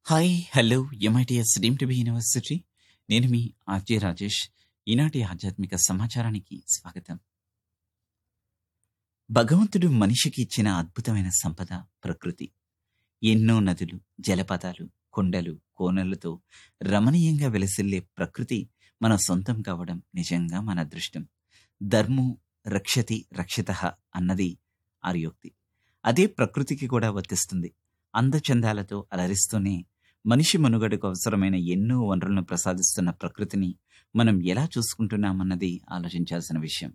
hi hello MITS deemed to be university నేను మీ RJ Rajesh ఈనాటి ఆధ్యాత్మిక సమాచారానికి స్వాగతం భగవంతుడు మనిషికి ఇచ్చిన అద్భుతమైన సంపద ప్రకృతి ఎన్నో నదులు జలపాతాలు కొండలు కోనలతో రమణీయంగా వెలసిల్లే ప్రకృతి మన సొంతం కావడం నిజంగా మన అదృష్టం ధర్మో రక్షతి రక్షిత అన్నది ఆర్యోక్తి అదే ప్రకృతికి కూడా వర్తిస్తుంది అందచందాలతో అలరిస్తూనే మనిషి మనుగడకు అవసరమైన ఎన్నో వనరులను ప్రసాదిస్తున్న ప్రకృతిని మనం ఎలా చూసుకుంటున్నామన్నది ఆలోచించాల్సిన విషయం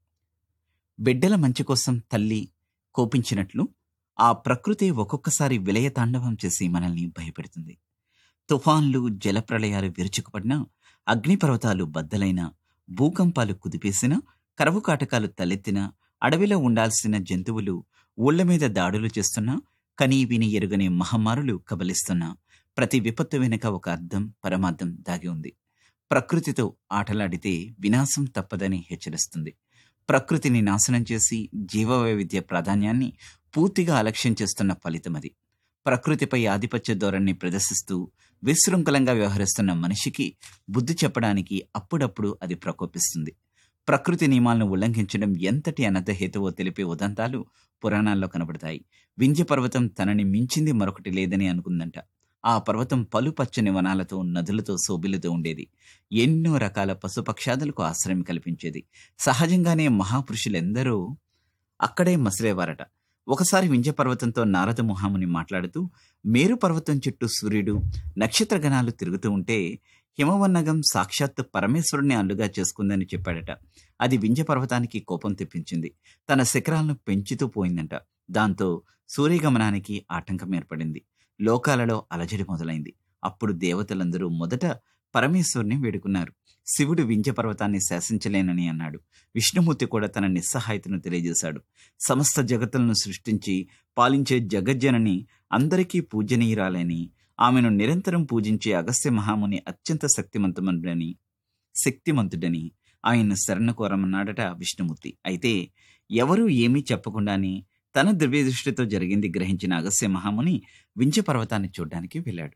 బిడ్డల మంచి కోసం తల్లి కోపించినట్లు ఆ ప్రకృతి ఒక్కొక్కసారి విలయ తాండవం చేసి మనల్ని భయపెడుతుంది తుఫాన్లు జలప్రళయాలు విరుచుకుపడినా అగ్నిపర్వతాలు బద్దలైన భూకంపాలు కుదిపేసినా కరవు కాటకాలు తలెత్తినా అడవిలో ఉండాల్సిన జంతువులు ఊళ్ల మీద దాడులు చేస్తున్నా కనీ విని ఎరుగని మహమ్మారులు కబలిస్తున్నా ప్రతి విపత్తు వెనుక ఒక అర్థం పరమార్థం దాగి ఉంది ప్రకృతితో ఆటలాడితే వినాశం తప్పదని హెచ్చరిస్తుంది ప్రకృతిని నాశనం చేసి జీవవైవిధ్య ప్రాధాన్యాన్ని పూర్తిగా అలక్ష్యం చేస్తున్న ఫలితం అది ప్రకృతిపై ఆధిపత్య ధోరణిని ప్రదర్శిస్తూ విశృంఖలంగా వ్యవహరిస్తున్న మనిషికి బుద్ధి చెప్పడానికి అప్పుడప్పుడు అది ప్రకోపిస్తుంది ప్రకృతి నియమాలను ఉల్లంఘించడం ఎంతటి అనర్థహేతువో తెలిపే ఉదంతాలు పురాణాల్లో కనబడతాయి వింధ్య పర్వతం తనని మించింది మరొకటి లేదని అనుకుందంట ఆ పర్వతం పలుపచ్చని వనాలతో నదులతో శోభిలతో ఉండేది ఎన్నో రకాల పశుపక్షాదులకు ఆశ్రయం కల్పించేది సహజంగానే మహాపురుషులెందరూ అక్కడే మసిలేవారట ఒకసారి వింధ్య పర్వతంతో నారద ముహాముని మాట్లాడుతూ మేరు పర్వతం చుట్టూ సూర్యుడు నక్షత్ర గణాలు తిరుగుతూ ఉంటే హిమవన్నగం సాక్షాత్ పరమేశ్వరుని అల్లుగా చేసుకుందని చెప్పాడట అది వింధ్య పర్వతానికి కోపం తెప్పించింది తన శిఖరాలను పెంచుతూ పోయిందంట దాంతో సూర్యగమనానికి ఆటంకం ఏర్పడింది లోకాలలో అలజడి మొదలైంది అప్పుడు దేవతలందరూ మొదట పరమేశ్వరుని వేడుకున్నారు శివుడు వింధ్య పర్వతాన్ని శాసించలేనని అన్నాడు విష్ణుమూర్తి కూడా తన నిస్సహాయతను తెలియజేశాడు సమస్త జగత్తులను సృష్టించి పాలించే జగజ్జనని అందరికీ పూజనీయురాలని ఆమెను నిరంతరం పూజించే అగస్త్య మహాముని అత్యంత శక్తిమంతుడని శక్తిమంతుడని ఆయన్ను శరణ కోరమన్నాడట విష్ణుమూర్తి అయితే ఎవరూ ఏమీ చెప్పకుండానే తన దివ్య దృష్టితో జరిగింది గ్రహించిన అగస్త్య మహాముని వింధ్య పర్వతాన్ని చూడ్డానికి వెళ్ళాడు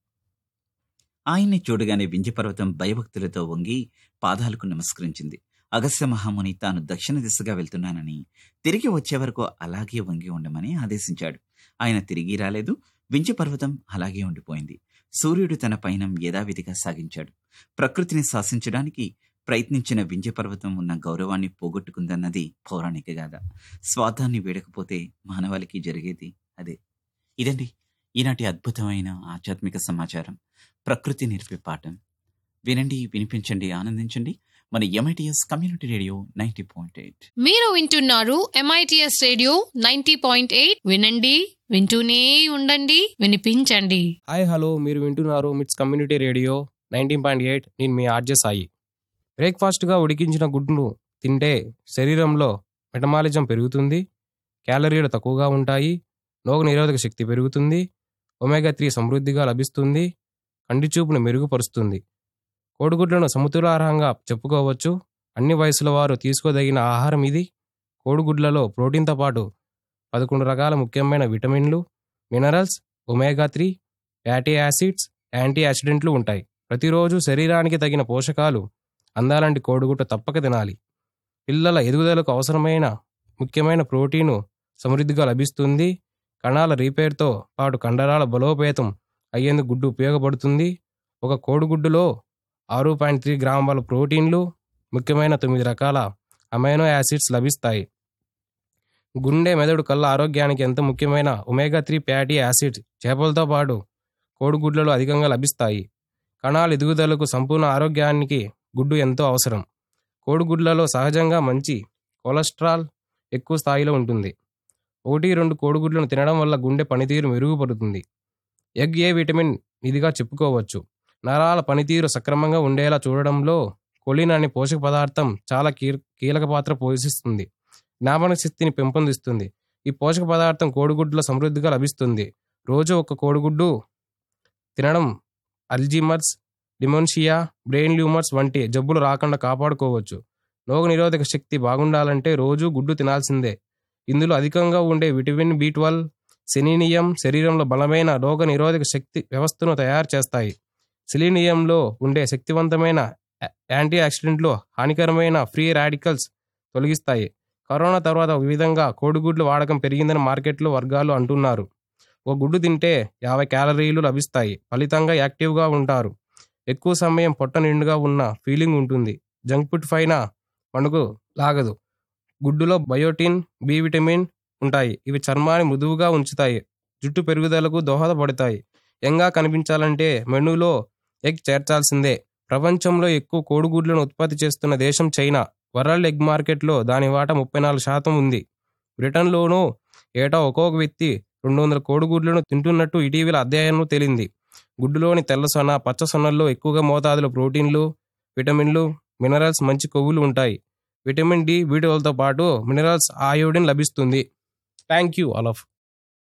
ఆయన్ని చూడగానే వింధ్య పర్వతం భయభక్తులతో వంగి పాదాలకు నమస్కరించింది అగస్త్య మహాముని తాను దక్షిణ దిశగా వెళ్తున్నానని తిరిగి వచ్చే వరకు అలాగే వంగి ఉండమని ఆదేశించాడు ఆయన తిరిగి రాలేదు వింధ్య పర్వతం అలాగే ఉండిపోయింది సూర్యుడు తన పయనం యథావిధిగా సాగించాడు ప్రకృతిని శాసించడానికి ప్రయత్నించిన వింధ్య పర్వతం ఉన్న గౌరవాన్ని పోగొట్టుకుందన్నది పౌరాణిక గాథ స్వార్థాన్ని వేడకపోతే మానవాళికి జరిగేది అదే ఇదండి ఈనాటి అద్భుతమైన ఆధ్యాత్మిక సమాచారం ప్రకృతి నేర్పే పాఠం వినండి వినిపించండి ఆనందించండి మన MITS community radio ninety point eight మీరు వింటున్నారు MITS radio ninety point eight వినండి వింటూనే ఉండండి వినిపించండి హాయ్ హలో మీరు వింటున్నారు MITS community radio nineteen point eight నేను మీ ఆర్జే సాయి బ్రేక్ఫాస్ట్గా ఉడికించిన గుడ్లు తింటే శరీరంలో మెటమాలిజం పెరుగుతుంది క్యాలరీలు తక్కువగా ఉంటాయి రోగ నిరోధక శక్తి పెరుగుతుంది ఒమేగా త్రీ సమృద్ధిగా లభిస్తుంది కంటి చూపును మెరుగుపరుస్తుంది కోడిగుడ్లను సమతులాహారంగా చెప్పుకోవచ్చు అన్ని వయసుల వారు తీసుకోదగిన ఆహారం ఇది కోడిగుడ్లలో ప్రోటీన్తో పాటు పదకొండు రకాల ముఖ్యమైన విటమిన్లు minerals omega three fatty acids anti యాక్సిడెంట్లు ఉంటాయి ప్రతిరోజు శరీరానికి తగిన పోషకాలు అందాలంటి కోడిగుడ్డ తప్పక తినాలి పిల్లల ఎదుగుదలకు అవసరమైన ముఖ్యమైన ప్రోటీను సమృద్ధిగా లభిస్తుంది కణాల రీపేర్తో పాటు కండరాల బలోపేతం అయ్యేందుకు గుడ్డు ఉపయోగపడుతుంది ఒక కోడిగుడ్డులో ఆరు పాయింట్ త్రీ గ్రాముల ప్రోటీన్లు ముఖ్యమైన తొమ్మిది రకాల అమైనో యాసిడ్స్ లభిస్తాయి గుండె మెదడు కళ్ళ ఆరోగ్యానికి ఎంత ముఖ్యమైన ఒమేగా త్రీ ఫ్యాటీ యాసిడ్స్ చేపలతో పాటు కోడిగుడ్లలో అధికంగా లభిస్తాయి కణాల ఎదుగుదలకు సంపూర్ణ ఆరోగ్యానికి గుడ్డు ఎంతో అవసరం కోడిగుడ్లలో సహజంగా మంచి కొలెస్ట్రాల్ ఎక్కువ స్థాయిలో ఉంటుంది ఒకటి రెండు కోడిగుడ్లను తినడం వల్ల గుండె పనితీరు మెరుగుపడుతుంది ఎగ్ ఏ విటమిన్ ఇదిగా చెప్పుకోవచ్చు నరాల పనితీరు సక్రమంగా ఉండేలా చూడడంలో కొలిన్ అనే పోషక పదార్థం చాలా కీ- కీలక పాత్ర పోషిస్తుంది జ్ఞాపక శక్తిని పెంపొందిస్తుంది ఈ పోషక పదార్థం కోడిగుడ్డులో సమృద్ధిగా లభిస్తుంది రోజు ఒక కోడిగుడ్డు తినడం అల్జీమర్స్ డిమోన్షియా బ్రెయిన్ ట్యూమర్స్ వంటి జబ్బులు రాకుండా కాపాడుకోవచ్చు రోగ నిరోధక శక్తి బాగుండాలంటే రోజు గుడ్డు తినాల్సిందే ఇందులో అధికంగా ఉండే విటమిన్ బి ట్వెల్వ్ సెలీనియం శరీరంలో బలమైన రోగ నిరోధక శక్తి వ్యవస్థను తయారు చేస్తాయి సెలీనియంలో ఉండే శక్తివంతమైన యా- యాంటీ ఆక్సిడెంట్లు హానికరమైన ఫ్రీ రాడికల్స్ తొలగిస్తాయి కరోనా తర్వాత ఈ విధంగా కోడిగుడ్లు వాడకం పెరిగిందని మార్కెట్లో వర్గాలు అంటున్నారు ఒక గుడ్డు తింటే యాభై క్యాలరీలు లభిస్తాయి ఫలితంగా యాక్టివ్గా ఉంటారు ఎక్కువ సమయం పొట్ట నిండుగా ఉన్న ఫీలింగ్ ఉంటుంది జంక్ ఫుడ్ పైన మనకు లాగదు గుడ్డులో బయోటిన్ బి విటమిన్ ఉంటాయి ఇవి చర్మాన్ని మృదువుగా ఉంచుతాయి జుట్టు పెరుగుదలకు దోహదపడతాయి యంగా కనిపించాలంటే మెనూలో ఎగ్ చేర్చాల్సిందే ప్రపంచంలో ఎక్కువ కోడిగుడ్లను ఉత్పత్తి చేస్తున్న దేశం చైనా వరల్డ్ ఎగ్ మార్కెట్లో దాని వాటా ముప్పై నాలుగు శాతం ఉంది బ్రిటన్లోనూ ఏటా ఒక్కొక్క వ్యక్తి రెండు వందల కోడిగుడ్లను తింటున్నట్టు ఇటీవల అధ్యయనం తేలింది గుడ్డులోని తెల్ల సొన పచ్చ సొనల్లో ఎక్కువగా మోతాదులో ప్రోటీన్లు విటమిన్లు మినరల్స్ మంచి కొవ్వులు ఉంటాయి విటమిన్ డి వీటితో పాటు మినరల్స్ ఆయోడిన్ లభిస్తుంది థ్యాంక్ యూ ఆల్ ఆఫ్